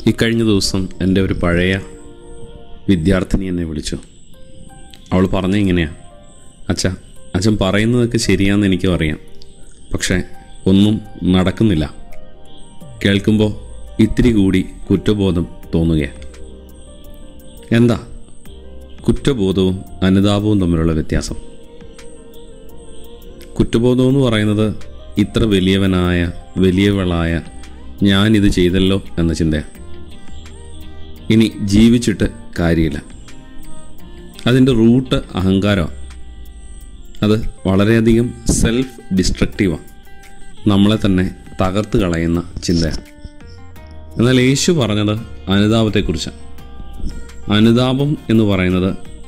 ഇക്കഴിഞ്ഞ ദിവസം എൻ്റെ ഒരു പഴയ വിദ്യാർത്ഥിനി എന്നെ വിളിച്ചു അവൾ പറഞ്ഞ ഇങ്ങനെയാണ് അച്ഛ അച്ഛൻ പറയുന്നതൊക്കെ ശരിയാണെന്ന് എനിക്കും അറിയാം പക്ഷേ ഒന്നും നടക്കുന്നില്ല കേൾക്കുമ്പോൾ ഇത്തിരി കൂടി കുറ്റബോധം തോന്നുകയാണ് എന്താ കുറ്റബോധവും അനുതാപവും തമ്മിലുള്ള വ്യത്യാസം കുറ്റബോധം എന്ന് പറയുന്നത് ഇത്ര വലിയവനായ വലിയവളായ ഞാനിത് ചെയ്തല്ലോ എന്ന ചിന്തയാണ് ഇനി ജീവിച്ചിട്ട് കാര്യമില്ല അതിൻ്റെ റൂട്ട് അഹങ്കാരമാണ് അത് വളരെയധികം സെൽഫ് ഡിസ്ട്രക്റ്റീവാണ് നമ്മളെ തന്നെ തകർത്ത് കളയുന്ന ചിന്തയാണ് എന്നാൽ യേശു പറഞ്ഞത് അനുതാപത്തെക്കുറിച്ചാണ് അനുതാപം എന്ന് പറയുന്നത്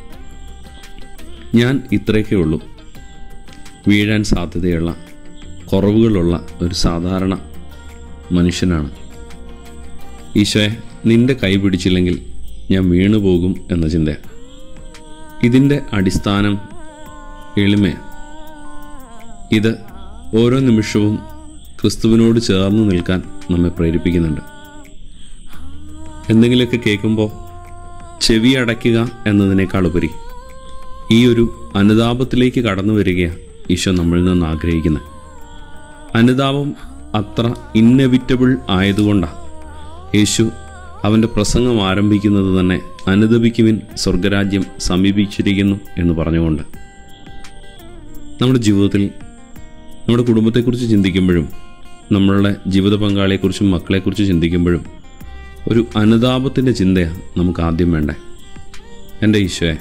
ഞാൻ ഇത്രയൊക്കെ ഉള്ളൂ വീഴാൻ സാധ്യതയുള്ള കുറവുകളുള്ള ഒരു സാധാരണ മനുഷ്യനാണ് ഈശോയെ നിന്റെ കൈ പിടിച്ചില്ലെങ്കിൽ ഞാൻ വീണു പോകും എന്ന ചിന്തയാണ് ഇതിൻ്റെ അടിസ്ഥാനം എളിമയാണ് ഇത് ഓരോ നിമിഷവും ക്രിസ്തുവിനോട് ചേർന്ന് നിൽക്കാൻ നമ്മെ പ്രേരിപ്പിക്കുന്നുണ്ട് എന്തെങ്കിലുമൊക്കെ കേൾക്കുമ്പോൾ ചെവി അടയ്ക്കുക എന്നതിനേക്കാൾ ഉപരി ഈ ഒരു അനുതാപത്തിലേക്ക് കടന്നു വരികയാണ് ഈശോ നമ്മളിൽ നിന്ന് ആഗ്രഹിക്കുന്നത് അനുതാപം അത്ര ഇന്നെവിറ്റബിൾ ആയതുകൊണ്ടാണ് യേശു അവൻ്റെ പ്രസംഗം ആരംഭിക്കുന്നത് തന്നെ അനുദപിക്കുവിൻ സ്വർഗരാജ്യം സമീപിച്ചിരിക്കുന്നു എന്ന് പറഞ്ഞുകൊണ്ട് നമ്മുടെ ജീവിതത്തിൽ നമ്മുടെ കുടുംബത്തെക്കുറിച്ച് ചിന്തിക്കുമ്പോഴും നമ്മളുടെ ജീവിത പങ്കാളിയെക്കുറിച്ചും മക്കളെക്കുറിച്ച് ചിന്തിക്കുമ്പോഴും ഒരു അനുതാപത്തിൻ്റെ ചിന്തയാണ് നമുക്ക് ആദ്യം വേണ്ടേ എൻ്റെ ഈശോയെ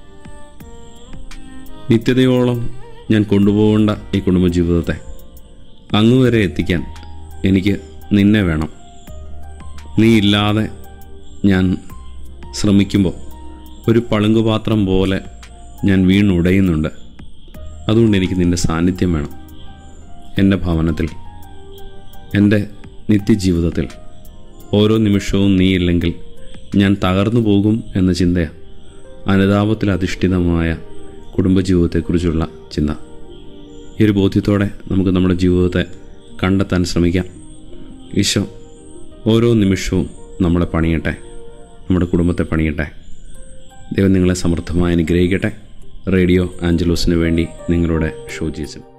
നിത്യതയോളം ഞാൻ കൊണ്ടുപോകേണ്ട ഈ കുടുംബജീവിതത്തെ അങ്ങ് വരെ എത്തിക്കാൻ എനിക്ക് നിന്നെ വേണം നീ ഇല്ലാതെ ഞാൻ ശ്രമിക്കുമ്പോൾ ഒരു പളുങ്കുപാത്രം പോലെ ഞാൻ വീണുടയുന്നുണ്ട് അതുകൊണ്ട് എനിക്ക് നിൻ്റെ സാന്നിധ്യം വേണം എൻ്റെ ഭവനത്തിൽ എൻ്റെ നിത്യജീവിതത്തിൽ ഓരോ നിമിഷവും നീ ഇല്ലെങ്കിൽ ഞാൻ തകർന്നു പോകും എന്ന ചിന്തയാണ് അനുതാപത്തിൽ അധിഷ്ഠിതമായ കുടുംബജീവിതത്തെക്കുറിച്ചുള്ള ചിന്ത ഈ ഒരു ബോധ്യത്തോടെ നമുക്ക് നമ്മുടെ ജീവിതത്തെ കണ്ടെത്താൻ ശ്രമിക്കാം ഈശോ ഓരോ നിമിഷവും നമ്മളെ പണിയട്ടെ നമ്മുടെ കുടുംബത്തെ പണിയട്ടെ ദൈവം നിങ്ങളെ സമൃദ്ധമായി അനുഗ്രഹിക്കട്ടെ റേഡിയോ ആഞ്ചലോസിന് വേണ്ടി നിങ്ങളുടെ ഷോ ജീസൻ